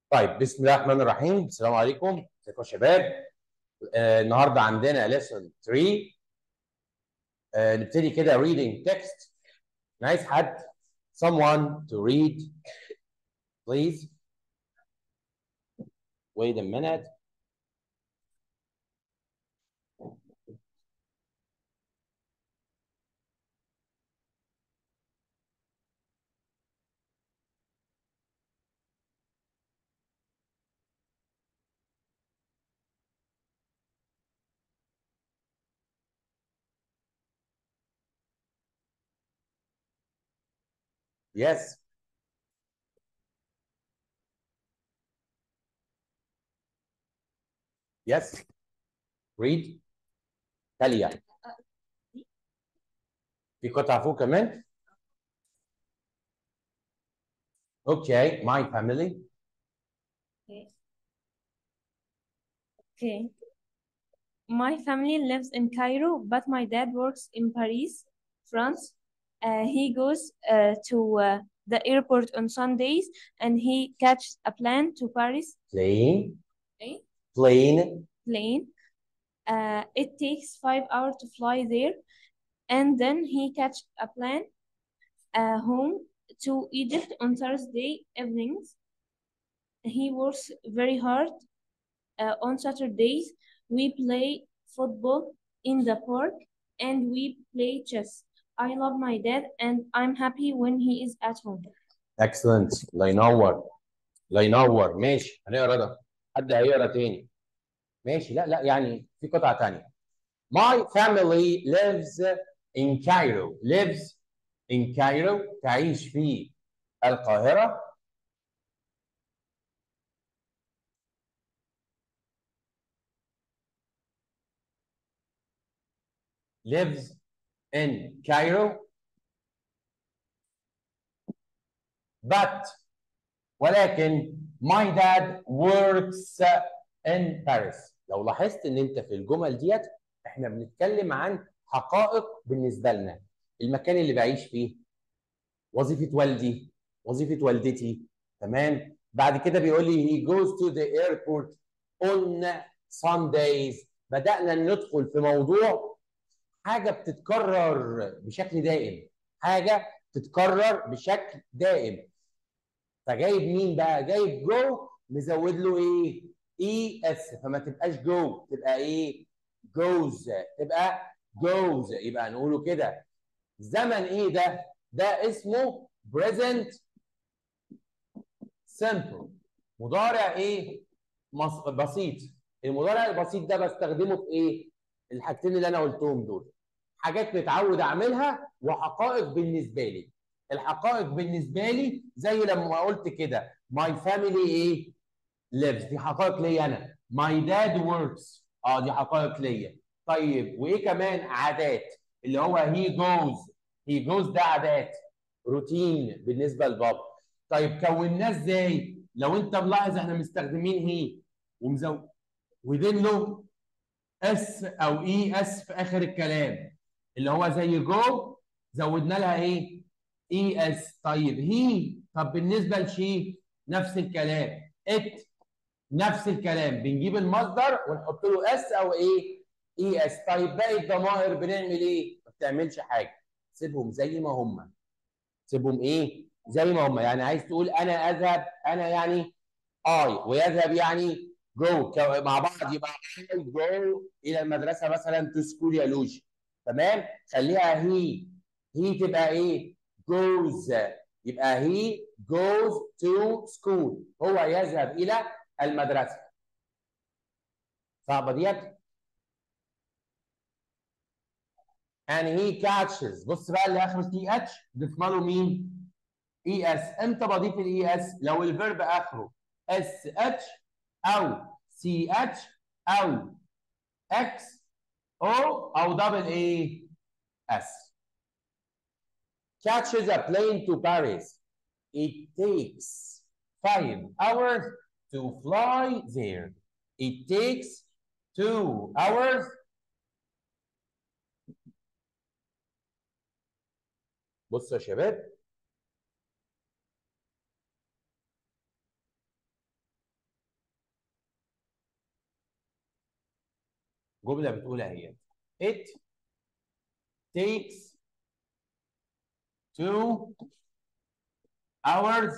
طيب بسم الله الرحمن الرحيم السلام عليكم ازيكم يا شباب آه النهارده عندنا lesson 3 آه نبتدي كده reading text أنا عايز حد someone to read please wait a minute yes yes read تالية في قطعة فوق كمان اوكي my family Okay. My family lives in Cairo, but my dad works in Paris, France. Uh, he goes uh, to uh, the airport on Sundays and he catches a plane to Paris plane eh? plane plane. Uh, it takes five hours to fly there, and then he catch a plane uh, home to Egypt on Thursday evenings. He works very hard. Uh, on Saturdays, we play football in the park and we play chess. I love my dad and I'm happy when he is at home. excellent الله ينور الله ينور ماشي هنقرا ده حد هيقرا تاني ماشي لا لا يعني في قطعة تانية My family lives in Cairo lives in Cairo تعيش في القاهرة lives in Cairo but ولكن my dad works in Paris لو لاحظت ان انت في الجمل ديت احنا بنتكلم عن حقائق بالنسبه لنا المكان اللي بعيش فيه وظيفه والدي وظيفه والدتي تمام بعد كده بيقول لي he goes to the airport on Sundays بدأنا ندخل في موضوع حاجه بتتكرر بشكل دائم حاجه بتتكرر بشكل دائم فجايب مين بقى جايب جو مزود له ايه اي اس فما تبقاش جو تبقى ايه جوز تبقى جوز يبقى نقوله كده زمن ايه ده ده اسمه present simple مضارع ايه مص... بسيط المضارع البسيط ده بستخدمه في ايه الحاجتين اللي انا قلتهم دول حاجات متعود اعملها وحقائق بالنسبه لي الحقائق بالنسبه لي زي لما قلت كده my family ايه lives دي حقائق ليا انا my dad works اه دي حقائق ليا طيب وايه كمان عادات اللي هو he goes he goes ده عادات روتين بالنسبه لبابا طيب كوناه ازاي لو انت ملاحظ احنا مستخدمين هي ومزودين له اس او اي اس في اخر الكلام اللي هو زي جو زودنا لها ايه اي اس طيب هي طب بالنسبه لشي نفس الكلام ات نفس الكلام بنجيب المصدر ونحط له اس او ايه اي اس طيب باقي الضمائر بنعمل ايه ما بتعملش حاجه سيبهم زي ما هم سيبهم ايه زي ما هم يعني عايز تقول انا اذهب انا يعني اي ويذهب يعني جو مع بعض يبقى I go الى المدرسه مثلا تو سكول يا لوجي تمام خليها هي هي تبقى ايه goes يبقى he goes to school هو يذهب الى المدرسه صعبه ديت and he catches بص بقى اللي اخره تي اتش ضفنا له مين اي اس امتى بضيف الاي اس لو الفيرب اخره اس اتش او سي اتش او اكس او او دبل ايه اس catches a plane to Paris. It takes five hours to fly there. It takes two hours. بصوا يا شباب جمله بتقول اهي it takes two hours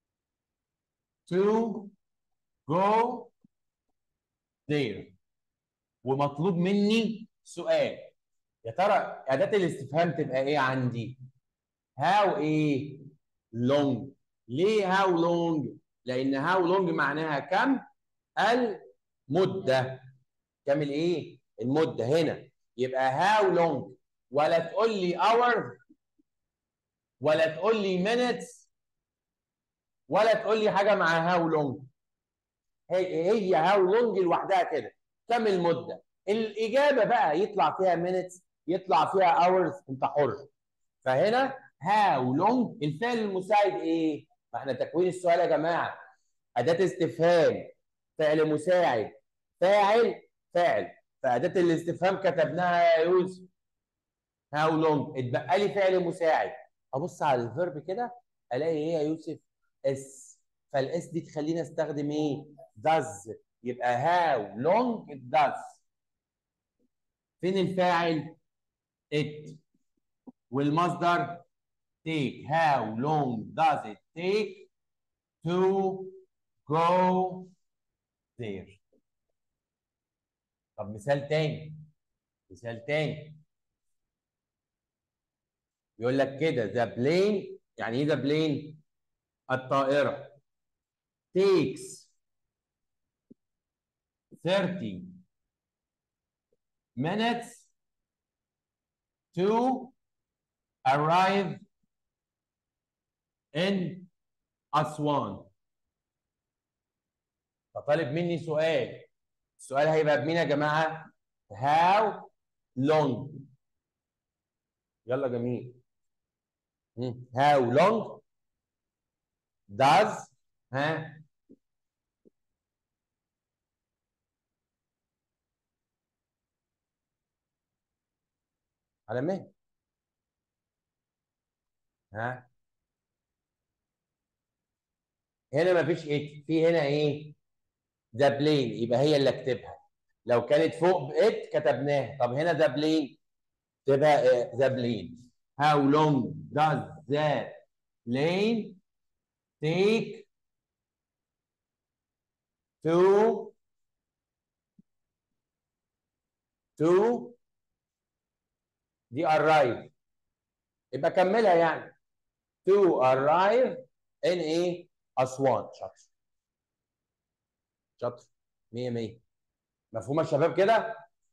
to go there ومطلوب مني سؤال يا ترى اداه الاستفهام تبقى ايه عندي how ايه long ليه how long لان how long معناها كم المده كم الايه المده هنا يبقى how long ولا تقول لي hour ولا تقول لي minutes ولا تقول لي حاجه مع how long هي هي how long لوحدها كده كم المده الاجابه بقى يطلع فيها minutes يطلع فيها hours انت حر فهنا how long الفعل المساعد ايه ما احنا تكوين السؤال يا جماعه اداه استفهام فعل مساعد فاعل فاعل فاداه الاستفهام كتبناها يا يوسف how long اتبقى لي فعل مساعد ابص على الفيرب كده الاقي ايه يا يوسف اس فالاس دي تخليني استخدم ايه does يبقى how long it does فين الفاعل it والمصدر take how long does it take to go there طب مثال تاني مثال تاني يقول لك كده the plane يعني ايه the plane الطائرة takes 30 minutes to arrive in أسوان فطالب مني سؤال السؤال هيبقى بمين يا جماعة؟ how long يلا جميل مم. how long does ها على مين ها هنا مفيش ايه في هنا ايه ذا بلين يبقى هي اللي اكتبها لو كانت فوق ات كتبناها طب هنا ذا بلين تبقى ذا بلين how long does the plane take to to دي arrive يبقى كملها يعني to arrive in ايه اسوان شاطر شاطر 100 100 مفهومه يا شباب كده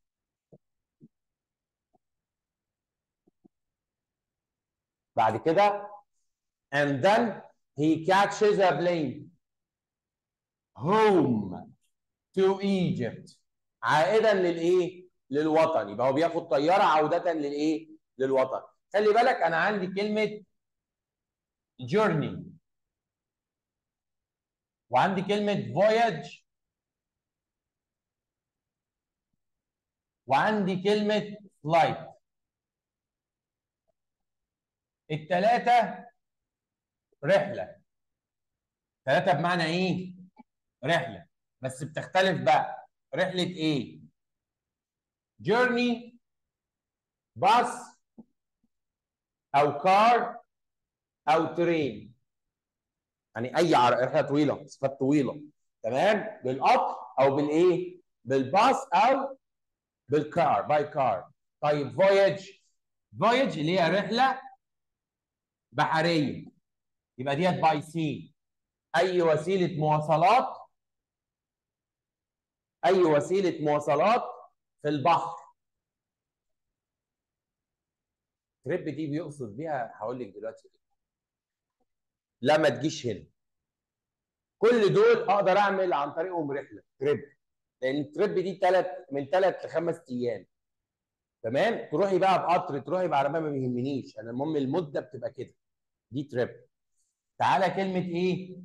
بعد كده and then he catches a plane home to Egypt عائدا للايه للوطن يبقى هو بياخد طياره عوده للايه للوطن خلي بالك انا عندي كلمه journey وعندي كلمه voyage وعندي كلمه flight الثلاثه رحله ثلاثه بمعنى ايه رحله بس بتختلف بقى رحله ايه journey باص او كار او ترين يعني اي رحله طويله مسافات طويله تمام بالقطر او بالايه بالباص او بالكار باي كار طيب فويج فويج اللي هي رحله بحريه يبقى ديت باي سي اي وسيله مواصلات اي وسيله مواصلات في البحر تريب دي بيقصد بيها هقول لك دلوقتي لا ما تجيش هنا كل دول اقدر اعمل عن طريقهم رحله تريب لان التريب دي ثلاث من ثلاث لخمس ايام تمام تروحي بقى بقطر تروحي بعربيه ما بيهمنيش انا المهم المده بتبقى كده دي تريب تعالى كلمه ايه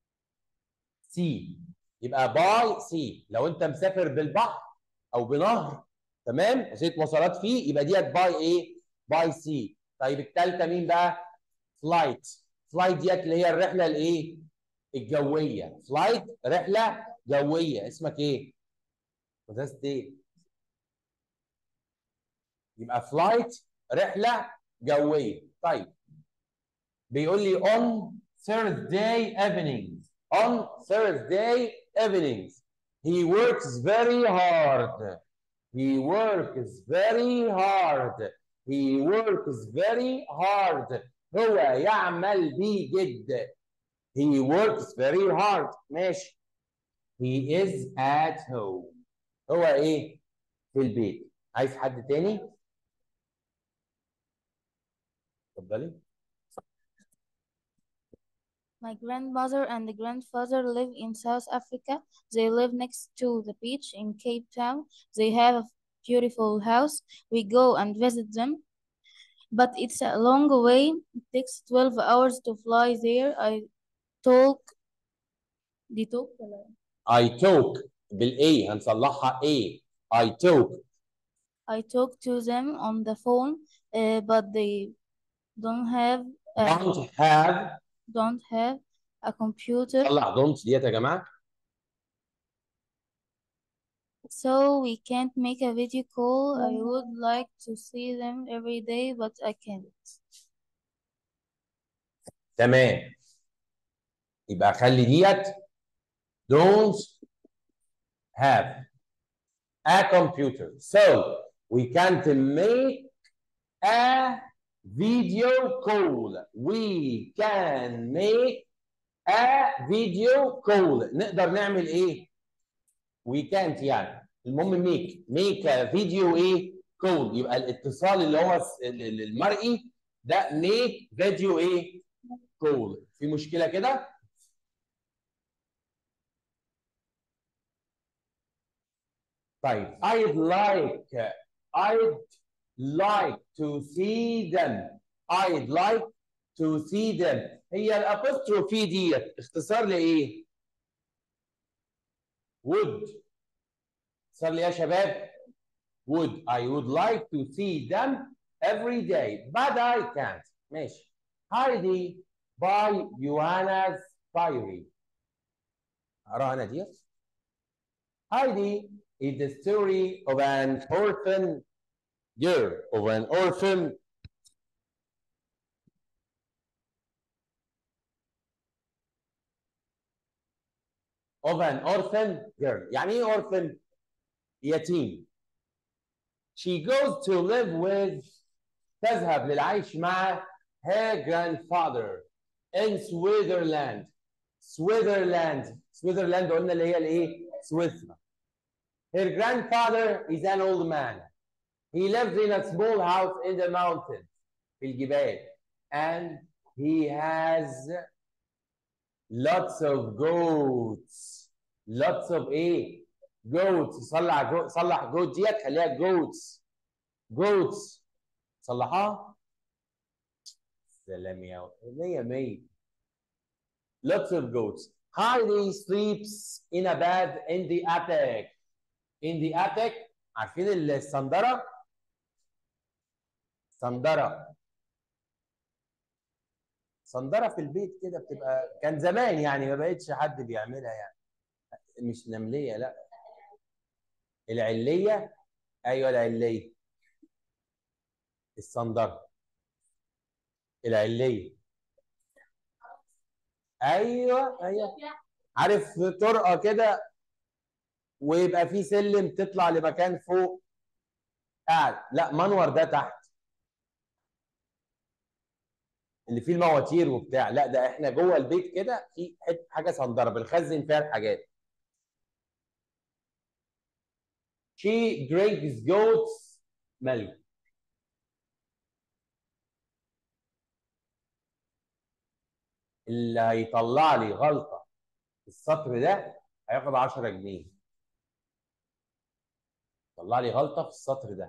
سي يبقى باي سي لو انت مسافر بالبحر او بنهر تمام وسيله مواصلات فيه يبقى ديت باي ايه باي سي طيب الثالثه مين بقى فلايت فلايت ديت اللي هي الرحله الايه الجويه فلايت رحله جويه اسمك ايه مدرسه ايه يبقى flight رحله جويه طيب بيقول لي on Thursday evenings on Thursday evenings he works very hard he works very hard he works very hard هو يعمل بجد he works very hard ماشي he is at home هو ايه في البيت عايز حد تاني اتفضلي My grandmother and grandfather live in South Africa. They live next to the beach in Cape Town. They have a beautiful house. We go and visit them. But it's a long way. It takes 12 hours to fly there. I talk. دي talk ولا I talk بالاي هنصلحها A I talk I talk to them on the phone, uh, but they don't have uh, don't have don't have a computer, طلع don't ديت يا جماعه so we can't make a video call. I would like to see them every day, but I can't. تمام يبقى خلي ديت don't have a computer so we can't make a video call we can make a video call نقدر نعمل ايه we can't يعني المهم make make a video ايه call يبقى الاتصال اللي هو الس- ال- ال- المرئي ده make video ايه call في مشكلة كده طيب I'd like I'd like to see them I'd like to see them هي الابوستروفي ديت اختصار لايه؟ would اختصار ليه يا شباب؟ would I would like to see them every day but I can't ماشي Heidi by Johanna's diary اقراها انا ديت Heidi is the story of an orphan girl of an orphan of an orphan girl يعني ايه orphan يتيم she goes to live with تذهب للعيش مع her grandfather in Switzerland Switzerland Switzerland قلنا اللي هي الايه سويسرا her grandfather is an old man he lives in a small house in the mountains في الجبال and he has lots of goats lots of ايه goats صلح جو صلح جوت ديت خليها goats goats صلحها سلام يا مية مية lots of goats Heidi sleeps in a bed in the attic in the attic عارفين الصندرة صندرة صندرة في البيت كده بتبقى كان زمان يعني ما بقتش حد بيعملها يعني مش نملية لا العلية ايوه العلية الصندرة العلية ايوه ايوه عارف طرقة كده ويبقى في سلم تطلع لمكان فوق قاعد لا منور ده تحت اللي فيه المواتير وبتاع لا ده احنا جوه البيت كده في حته حاجه صندره بنخزن فيها الحاجات she drinks goats milk اللي هيطلع لي غلطه في السطر ده هياخد 10 جنيه طلع لي غلطه في السطر ده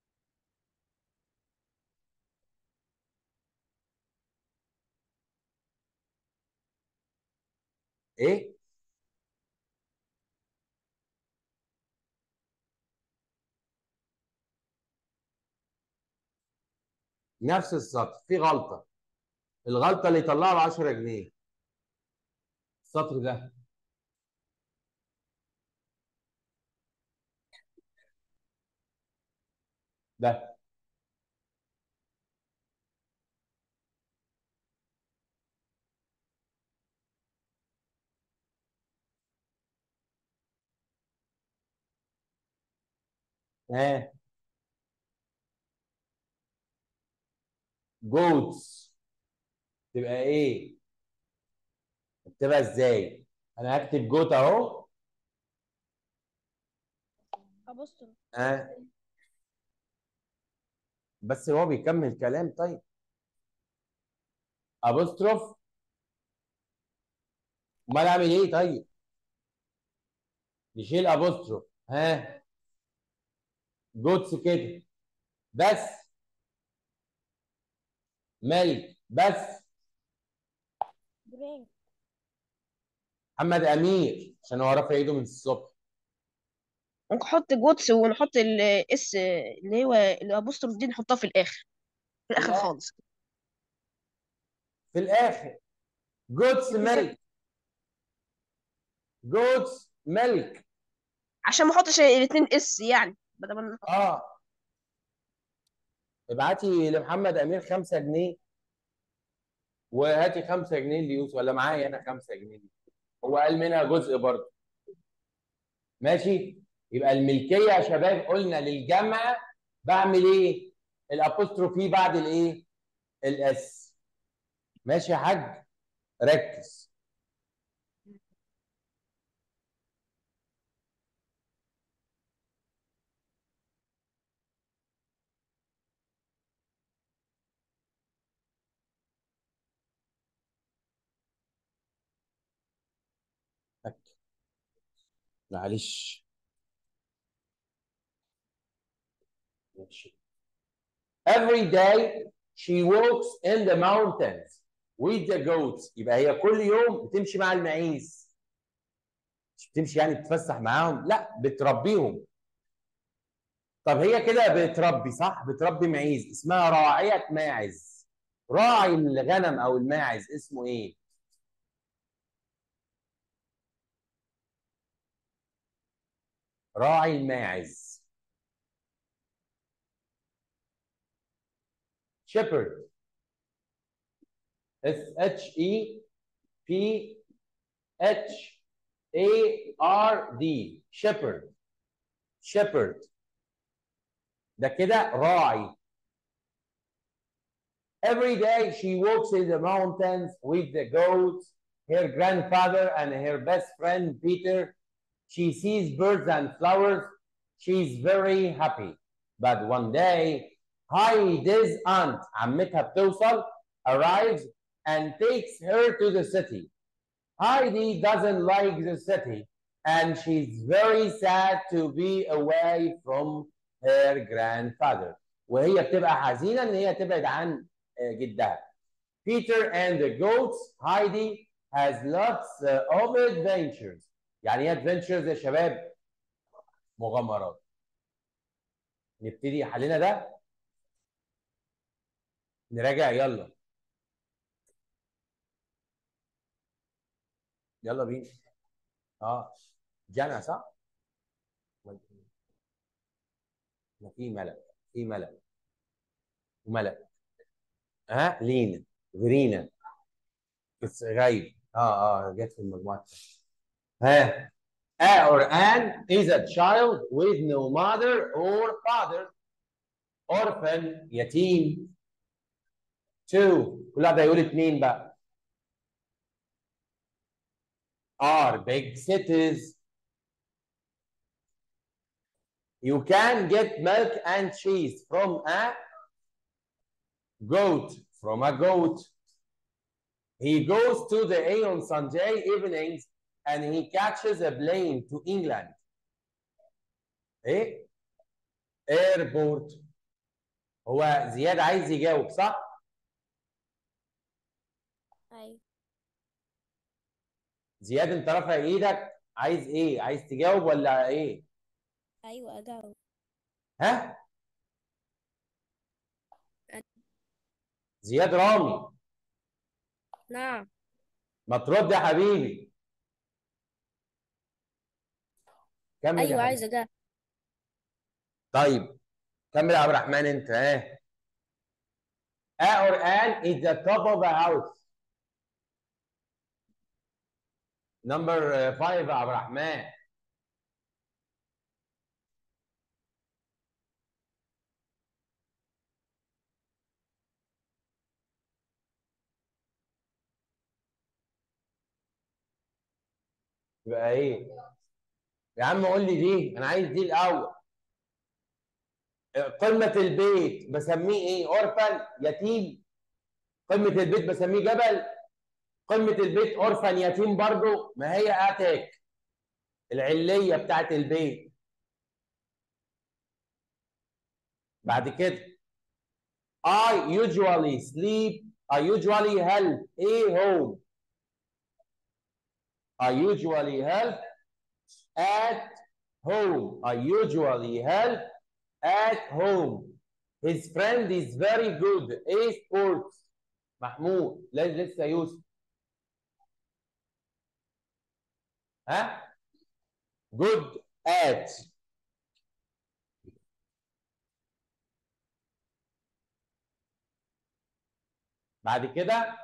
ايه نفس السطر في غلطه الغلطه اللي يطلعها ب 10 جنيه السطر ده ده ها جوتس تبقى ايه اكتبها ازاي انا هكتب جوت اهو أبوستروف ها بس هو بيكمل كلام طيب ابوستروف امال اعمل ايه طيب نشيل ابوستروف ها جوتس كده بس ملك بس درينك محمد امير عشان هو رافع ايده من الصبح ممكن نحط جوتس ونحط الاس اللي هو الابوستروف دي نحطها في الاخر في الاخر لا. خالص في الاخر جوتس ملك جوتس ملك عشان ما احطش الاثنين اس يعني بدل ما نحط اه ابعتي لمحمد امير 5 جنيه وهاتي 5 جنيه ليوسف ولا معايا انا 5 جنيه هو قال منها جزء برضه ماشي يبقى الملكيه يا شباب قلنا للجمع بعمل ايه الابوستروفي بعد الايه الاس ماشي يا حاج ركز معلش ماشي Every day she walks in the mountains with the goats يبقى هي كل يوم بتمشي مع المعيز مش بتمشي يعني بتتفسح معاهم لا بتربيهم طب هي كده بتربي صح بتربي معيز اسمها راعية ماعز راعي الغنم او الماعز اسمه ايه راعي الماعز shepherd S H E P H A R D shepherd shepherd ده كده راعي Every day she walks in the mountains with the goats, her grandfather and her best friend Peter. She sees birds and flowers. She's very happy. But one day, Heidi's aunt, عمتها بتوصل, arrives and takes her to the city. Heidi doesn't like the city and she's very sad to be away from her grandfather. وهي بتبقى حزينة إن هي تبعد عن آه، جدها. Peter and the goats, Heidi has lots uh, of adventures. يعني ايه adventures يا شباب؟ مغامرات. نبتدي حلنا ده نراجع يلا يلا بينا اه جنى صح؟ ما في ملك في ملك وملك ها لينا غرينا بس غايب اه اه جت في المجموعه ها A or an is a child with no mother or father orphan يتيم two كل واحد هيقول اتنين بقى are big cities you can get milk and cheese from a goat from a goat he goes to the A on Sunday evenings and he catches a plane to England. ايه؟ airport هو زياد عايز يجاوب صح؟ أيوة زياد انت رافع ايدك عايز ايه؟ عايز تجاوب ولا ايه؟ أيوة أجاوب ها؟ زياد رامي نعم ما ترد يا حبيبي كمل يا أيوة حبيبي. عايز أجاوب طيب كمل يا عبد الرحمن انت ها A or an is the top of a house number uh, five يا عبد الرحمن يبقى ايه يا عم قول لي دي انا عايز دي الاول قمة البيت بسميه ايه اورفن يتيم قمة البيت بسميه جبل قمة البيت اورفن يتيم برضو ما هي اتك العلية بتاعت البيت بعد كده I usually sleep I usually help a home I usually help at home I usually help at home his friend is very good a sports محمود لا- لسه يوسف ها good at بعد كده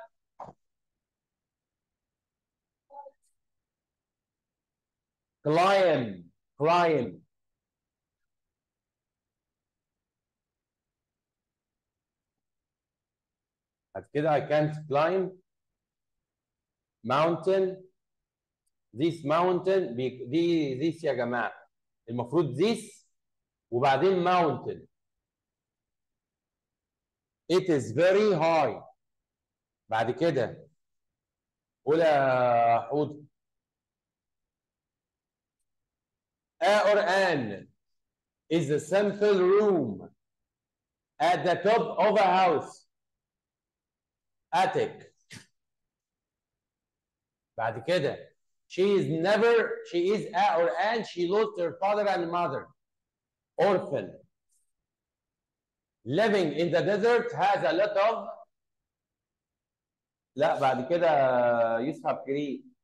climb climb بعد كده I can't climb mountain this mountain بي- دي this يا جماعة المفروض this وبعدين mountain it is very high بعد كده قول يا حوض A or an is a simple room at the top of a house attic بعد كده she is never she is a or an she lost her father and mother orphan living in the desert has a lot of لا بعد كده يوسف عبد الكريم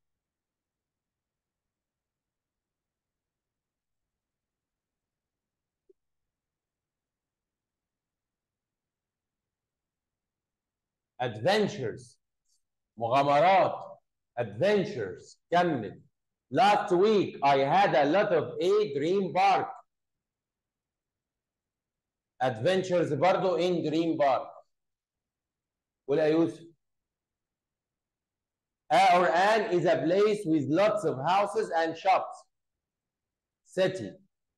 adventures مغامرات adventures كمل last week I had a lot of a dream park adventures برضو in dream park قول يا يوسف A or an is a place with lots of houses and shops city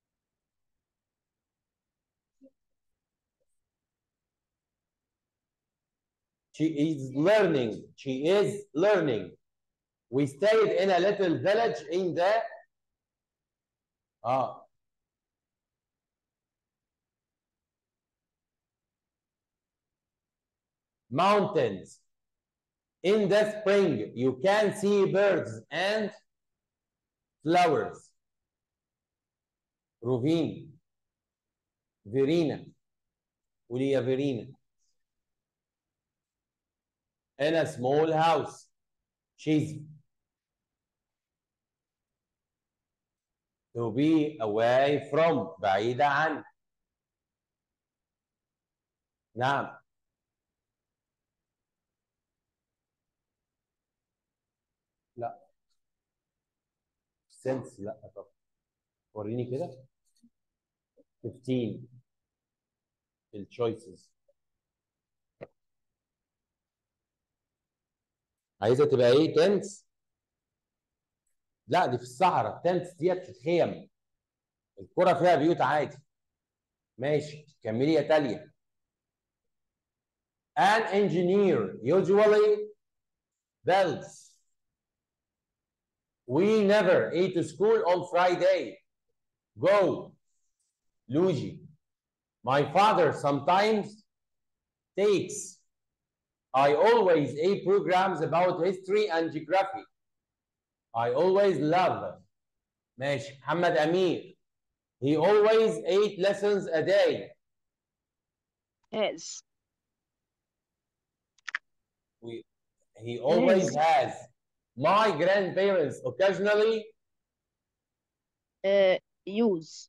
She is learning. She is learning. We stayed in a little village in the ah mountains. In the spring, you can see birds and flowers. Rovine, Verena, قولي يا فيرينا. in a small house. She's to be away from بعيدة عن نعم لا sense لا طب وريني كده 15 التشويسز عايزه تبقى ايه تنس لا دي في الصحراء تنس ديت في الخيم الكرة فيها بيوت عادي ماشي كملي يا تاليا an engineer usually builds we never eat to school on Friday go Luigi my father sometimes takes I always ate programs about history and geography. I always love. ماشي محمد أمير. He always ate lessons a day. has We, he always has. My grandparents occasionally uh, use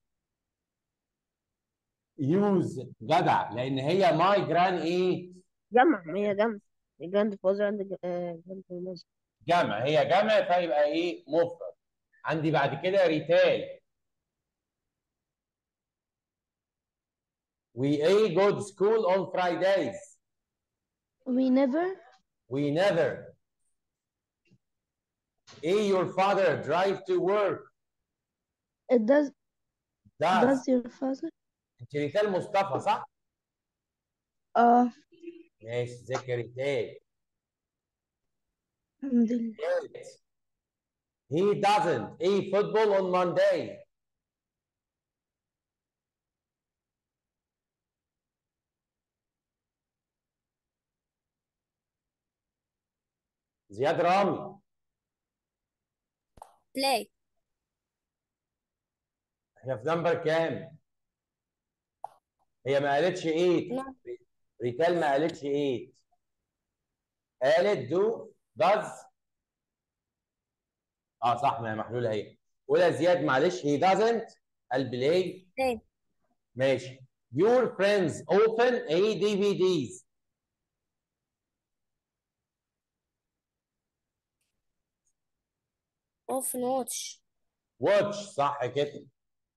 use جدع لأن هي my grand إيه؟ جمع ما هي جمع grandfather and uh, grandmother جمع هي جمع فيبقى إيه؟ مفرد. عندي بعد كده ريتال. We a go to school on Fridays. We never We never ايه your father drive to work It does does does your father انت ريتال مصطفى صح؟ اه ماشي ذاكر ريتال الحمد لله He doesn't eat football on Monday. زياد رامي play احنا في نمبر كام؟ هي ما قالتش 8 لا. ريتال ما قالتش 8 قالت دو does اه صح ما هي محلوله اهي قول يا زياد معلش he doesn't قال بلاي play ماشي your friends open a DVDs often watch watch صح كده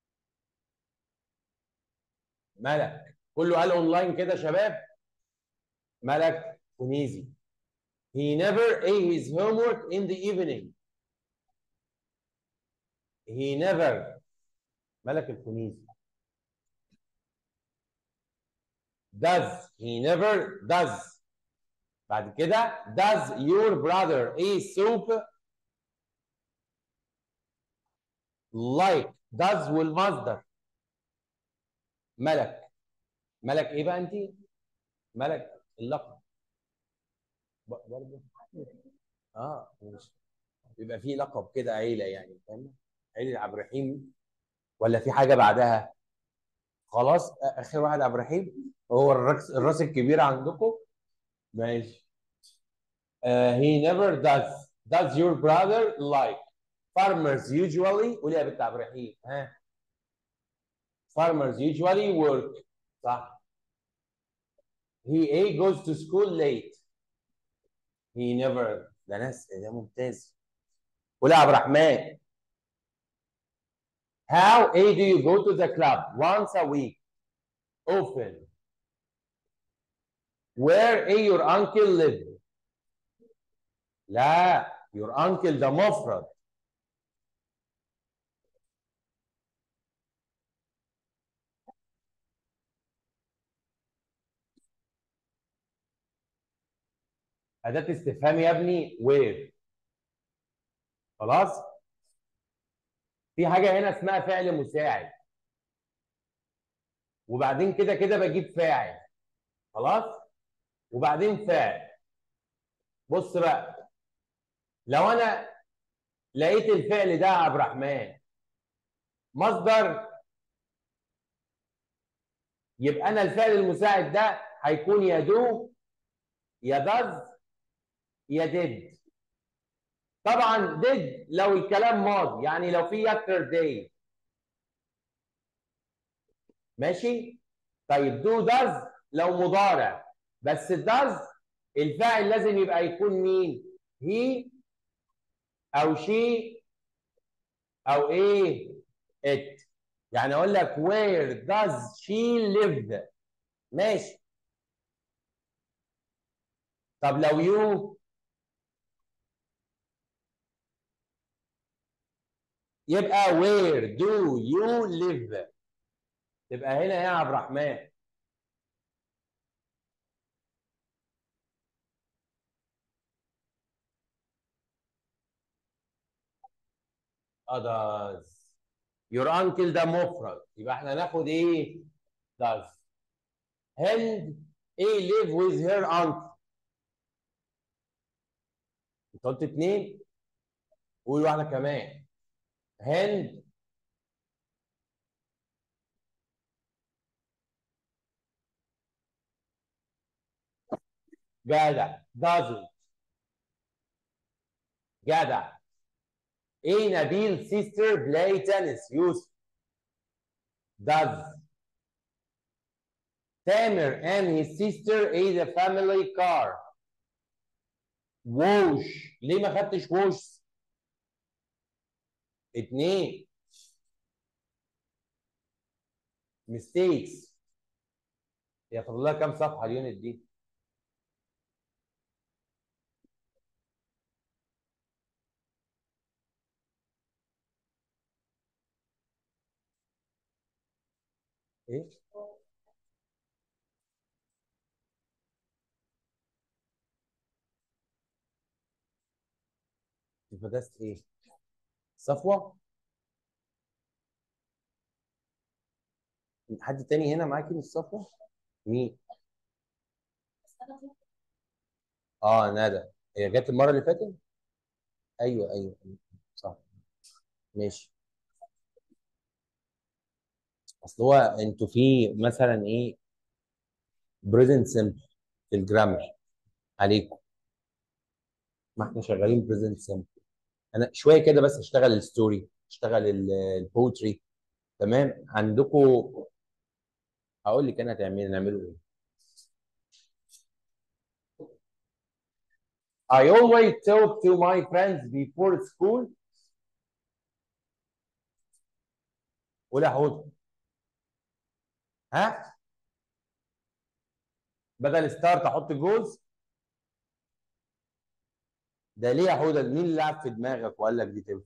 ملك كله قال اونلاين كده يا شباب ملك تونيزي he never ate his homework in the evening he never ملك التونيزي does he never does بعد كده does your brother eat soup like does والمصدر ملك ملك ايه بقى انت ملك اللقب ب- برضه اه مش بيبقى في لقب كده عيله يعني فاهم عيله عبد الرحيم ولا في حاجه بعدها خلاص آ- اخر واحد عبد الرحيم هو الراس الراس الكبير عندكم ماشي uh, he never does does your brother like farmers usually قول يا بنت عبد الرحيم ها farmers usually work صح he a goes to school late he never ده ناس ده ممتاز قول يا عبد الرحمن how a do you go to the club once a week often where a your uncle live لا your uncle ده مفرد أداة استفهام يا ابني where خلاص في حاجة هنا اسمها فعل مساعد وبعدين كده كده بجيب فاعل خلاص وبعدين فاعل بص بقى لو انا لقيت الفعل ده يا عبد الرحمن مصدر يبقى انا الفعل المساعد ده هيكون يا دو يا دز يا ديد طبعا ديد لو الكلام ماضي يعني لو في yesterday ماشي طيب دو داز لو مضارع بس داز الفاعل لازم يبقى يكون مين هي او شي او ايه ات يعني اقول لك where does she live ماشي طب لو يو يبقى where do you live تبقى هنا يا عبد الرحمن اه does your uncle ده مفرد يبقى احنا ناخد ايه does هند ايه live with her uncle انت قلت اتنين قول واحده كمان هند جدع doesn't جدع ايه نبيل sister play tennis يوسف does Tamer and his sister ate a family car ووش ليه ما خدتش ووش اتنين mistakes هي فاضل لها كام صفحه اليونت دي ايه درست ايه صفوة حد تاني هنا معاكي من الصفوة مين اه ندى هي جت المرة اللي فاتت ايوه ايوه أيوة. صح ماشي اصل هو انتوا في مثلا ايه بريزنت سمبل في الجرامر عليكم ما احنا شغالين بريزنت سمبل انا شويه كده بس اشتغل الستوري اشتغل البوتري تمام عندكم هقول لك انا هتعملي نعمله ايه I always talk to my friends before school قول يا حوض ها بدل ستارت احط جوز ده ليه يا حوض مين اللي لعب في دماغك وقال لك دي تنفع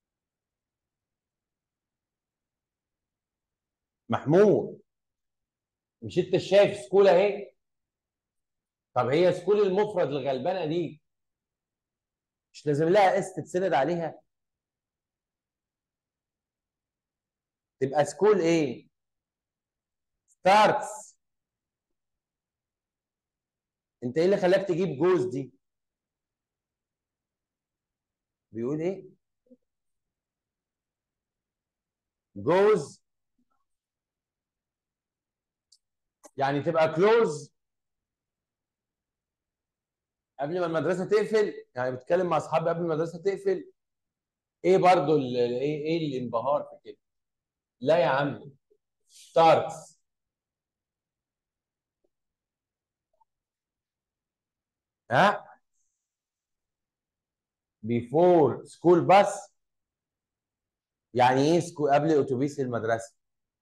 محمود مش انت شايف سكول اهي طب هي سكول المفرد الغلبانه دي مش لازم لها اس تتسند عليها تبقى سكول ايه ستارتس انت ايه اللي خلاك تجيب جوز دي بيقول ايه جوز يعني تبقى كلوز قبل ما المدرسه تقفل يعني بتكلم مع اصحابي قبل ما المدرسه تقفل ايه برضو ال- ايه ايه الانبهار في كده لا يا عم ستارتس ها بيفور سكول باس يعني ايه سكول قبل اتوبيس المدرسه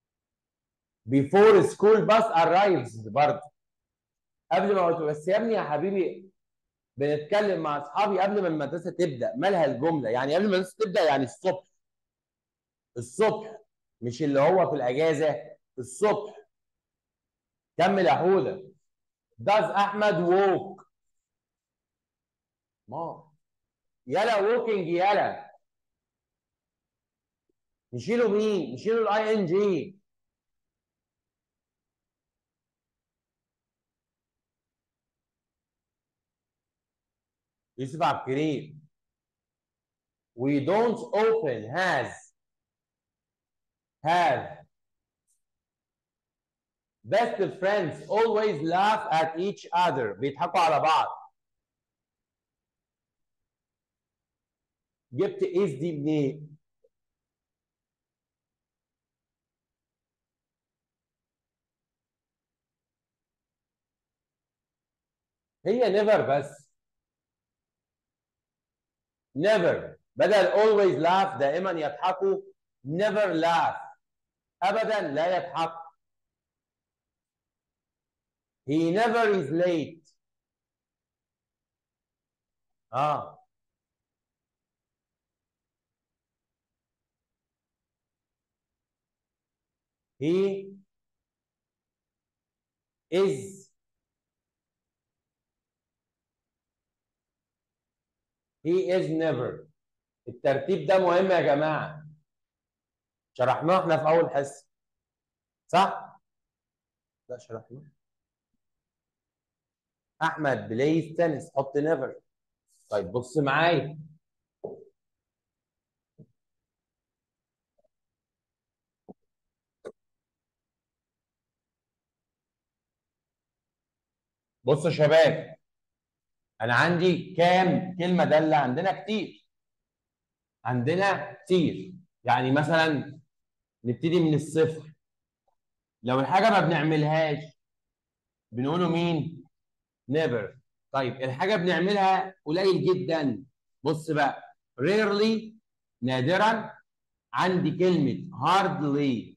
بيفور سكول باس ارايفز برضه قبل ما أتوبيس. بس يا ابني يا حبيبي بنتكلم مع اصحابي قبل ما المدرسه تبدا مالها الجمله يعني قبل ما المدرسه تبدا يعني الصبح الصبح مش اللي هو في الاجازه الصبح كمل يا حوده does احمد walk ما يلا ووكينج يلا نشيله مين نشيله الاي ان جي يوسف عبد الكريم we don't often has have best friends always laugh at each other بيضحكوا على بعض جبت ايس دي منين هي never بس never بدل always laugh دائما يضحكوا never laugh ابدا لا يضحك he never is late اه he is he is never الترتيب ده مهم يا جماعه شرحناه احنا في اول حصه صح لا شرحناه احمد بلايز تنس حط نيفر طيب بص معايا بصوا يا شباب انا عندي كام كلمه داله عندنا كتير عندنا كتير يعني مثلا نبتدي من الصفر لو الحاجه ما بنعملهاش بنقوله مين never طيب الحاجه بنعملها قليل جدا بص بقى rarely نادرا عندي كلمه hardly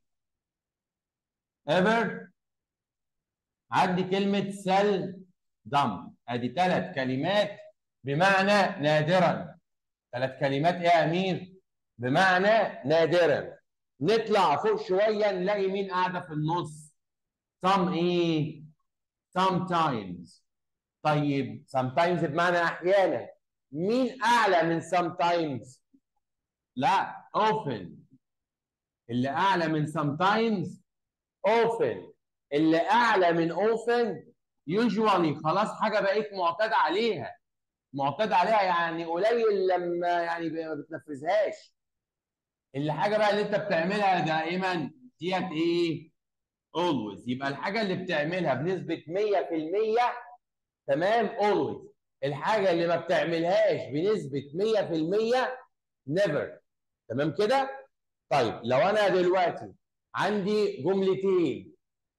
ever عندي كلمه seldom ادي ثلاث كلمات بمعنى نادرا ثلاث كلمات ايه يا امير بمعنى نادرا نطلع فوق شويه نلاقي مين قاعده في النص some ايه sometimes طيب sometimes بمعنى احيانا مين اعلى من sometimes لا often اللي اعلى من sometimes often اللي اعلى من often usually خلاص حاجه بقيت معتاد عليها معتاد عليها يعني قليل لما يعني ما بتنفذهاش اللي حاجه بقى اللي انت بتعملها دائما ديت ايه always يبقى الحاجه اللي بتعملها بنسبه 100% تمام always الحاجه اللي ما بتعملهاش بنسبه 100% never تمام كده طيب لو انا دلوقتي عندي جملتين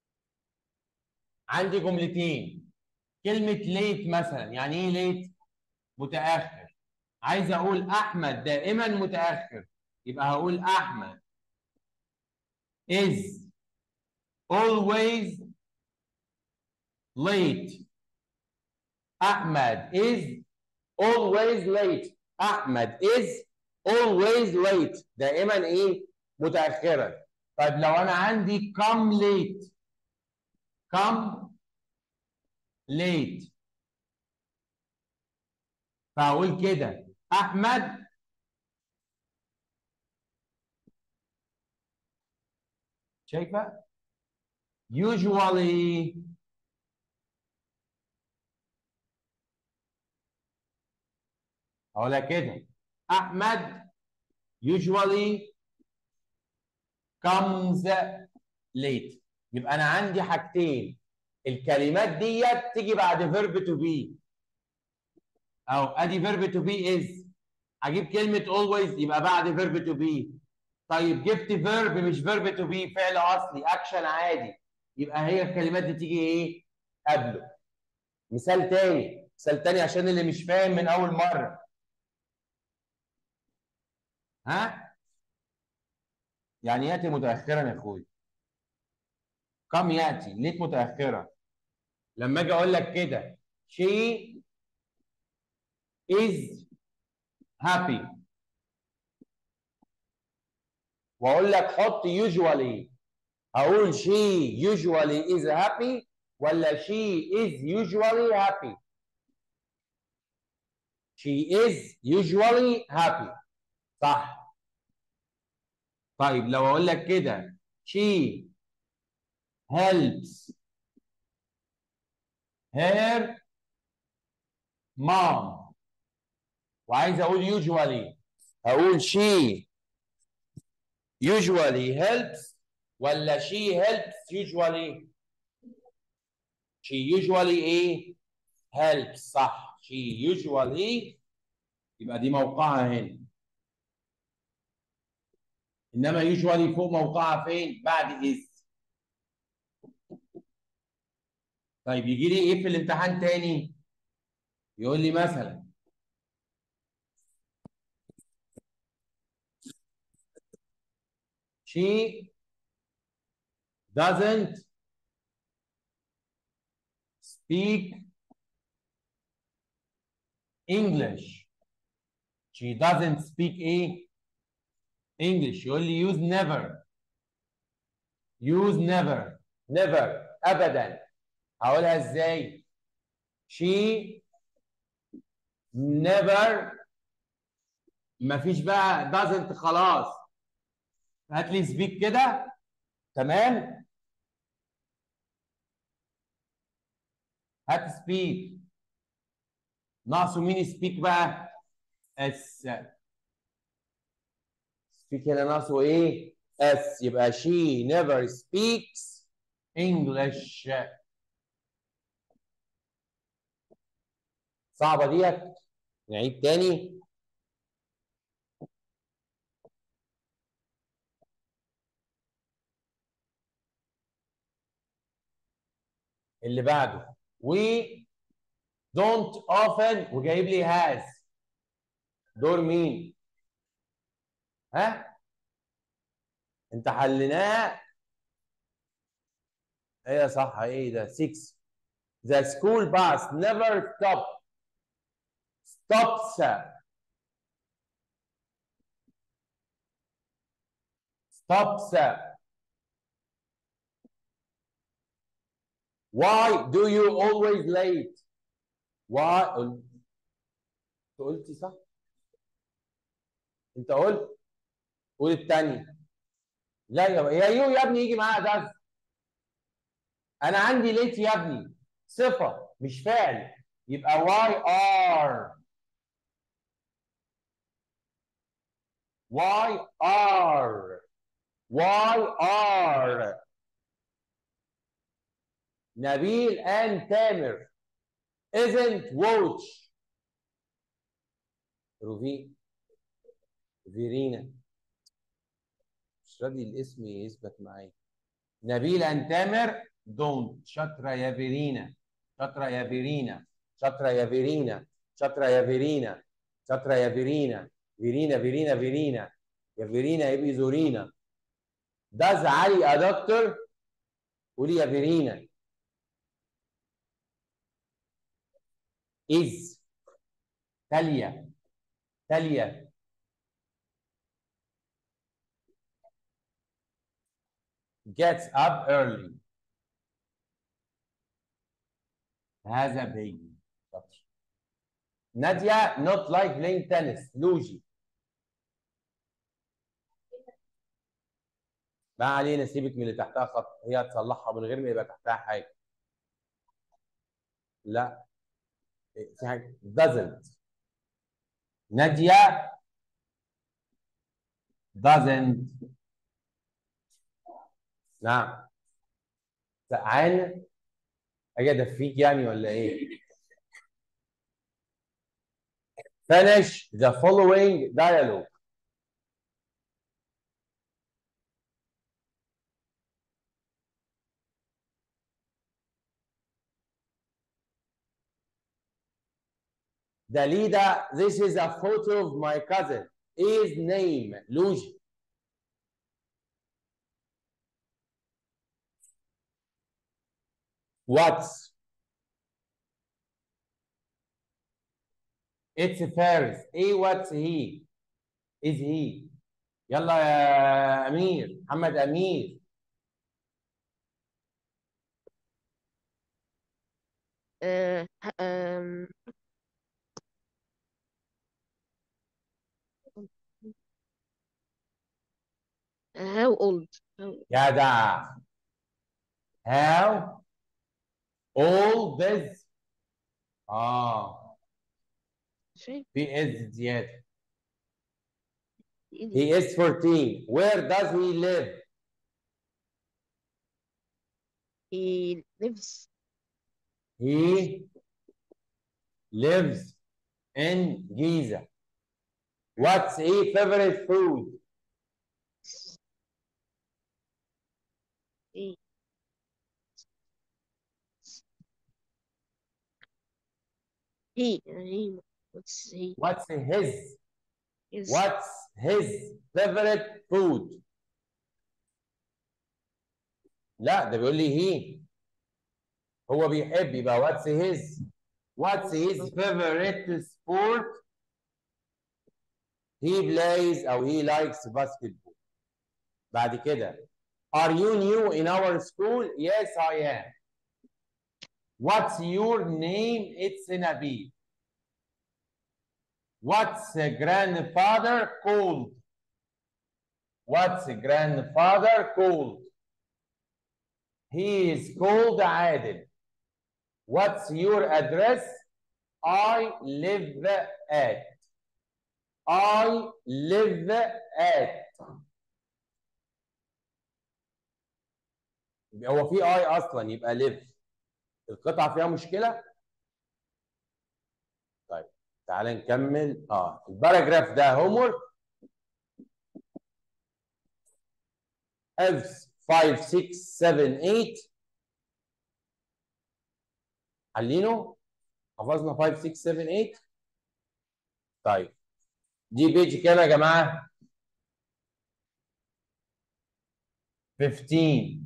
عندي جملتين كلمه ليت مثلا يعني ايه ليت متاخر عايز اقول احمد دائما متاخر يبقى هقول احمد is always late احمد is always late احمد is always late دائما ايه متاخرا طيب لو انا عندي come late come late فهقول كده احمد شايفه usually اقولها كده احمد usually comes late يبقى انا عندي حاجتين الكلمات ديت تيجي بعد verb to be او ادي verb to be is اجيب كلمه always يبقى بعد verb to be طيب جبت verb مش verb to be فعل اصلي اكشن عادي يبقى هي الكلمات دي تيجي ايه قبله مثال تاني مثال تاني عشان اللي مش فاهم من اول مره ها يعني ياتي متاخرا يا اخوي كم ياتي ليت متاخرا لما اجي اقول لك كده she is happy واقول لك حط usually اقول she usually is happy ولا she is usually happy she is usually happy صح طيب لو اقول لك كده she helps her mom وعايز اقول usually اقول she usually helps ولا she helps usually she usually ايه helps صح she usually يبقى دي موقعها هنا انما usually فوق موقعها فين بعد is طيب يجي لي ايه في الامتحان تاني يقول لي مثلا she doesn't speak English. She doesn't speak a English. You only use never. Use never. Never. أبدا. هقولها ازاي؟ She never مفيش بقى doesn't خلاص. هات لي speak كده تمام؟ هات speak ناقصه مين سبيك بقى؟ اس سبيك هنا ناقصه ايه؟ اس يبقى she never speaks English صعبة ديت نعيد تاني اللي بعده we don't often وجايب لي has دور مين؟ ها؟ انت حليناها ايه صح ايه ده 6 The school bus never stop stops stops why do you always late why قل- انت قلتي صح انت قلت قول الثانيه لا يا يا يو يا ابني يجي معاها ده انا عندي ليت يا ابني صفه مش فعل يبقى why are why are why are نبيل and تامر isn't watch روفي فيرينا مش راضي الاسم يثبت معايا نبيل and تامر don't شاطرة يا فيرينا شاطرة يا فيرينا شاطرة يا فيرينا شاطرة يا فيرينا شاطرة يا فيرينا فيرينا فيرينا فيرينا يا فيرينا يبقي زورينا does علي a doctor قولي يا فيرينا is تالية تالية gets up early هذا baby شاطر نادية not like playing tennis لوجي ما علينا سيبك من اللي تحتها خط هي هتصلحها من غير ما يبقى تحتها حاجة لا في حاجة doesn't نادية doesn't نعم سقعان اجي ادفيك يعني ولا ايه؟ finish the following dialogue Dalida, this is a photo of my cousin. His name, Luigi. What's? It's Faris. ايه what's he? Is he? يلا يا امير محمد امير آه، آم، how old how جدع how old is اه شيء في is زياده إيه he is 14 where does he live he lives he lives in Giza what's his favorite food he he he what's he what's his is what's his favorite food لا ده بيقول لي he هو بيحب يبقى what's his what's his favorite sport he plays او he likes basketball بعد كده are you new in our school yes I am what's your name it's Nabil what's grandfather called what's grandfather called he is called عادل what's your address I live at I live at يبقى هو في اي اصلا يبقى live القطعه فيها مشكله طيب تعال نكمل اه الباراجراف ده هومورك F 5 6 7 8 حلينه حفظنا 5 6 7 8 طيب دي بيج كام يا جماعه 15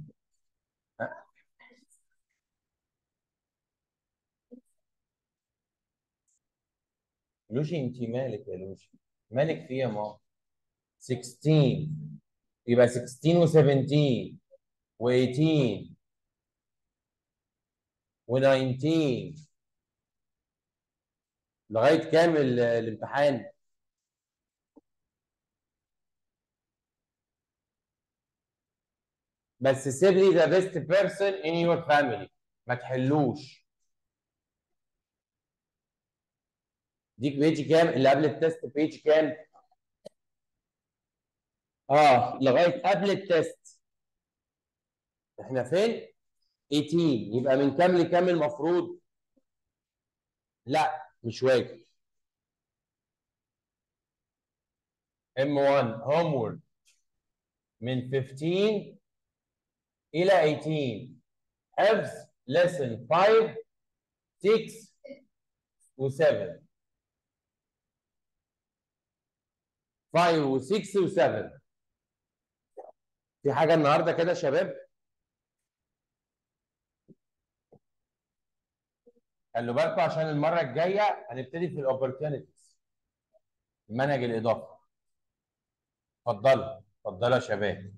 لوشي انت مالك يا لوشي مالك في يا ماما 16 يبقى 16 و17 و18 و19 لغايه كام ال- الامتحان؟ بس سيب لي ذا بيست بيرسون ان يور فاميلي ما تحلوش ديك بيج كام اللي قبل التست بيج كام اه لغايه قبل التست احنا فين 18 يبقى من كام لكام المفروض لا مش واجب M1 homework من 15 إلى 18 حفظ lesson 5 6 و7 5 و6 و7 في حاجة النهاردة كده يا شباب خلوا بالكم عشان المرة الجاية هنبتدي في الاوبورتيونيتيز المنهج الإضافي اتفضلوا اتفضلوا يا شباب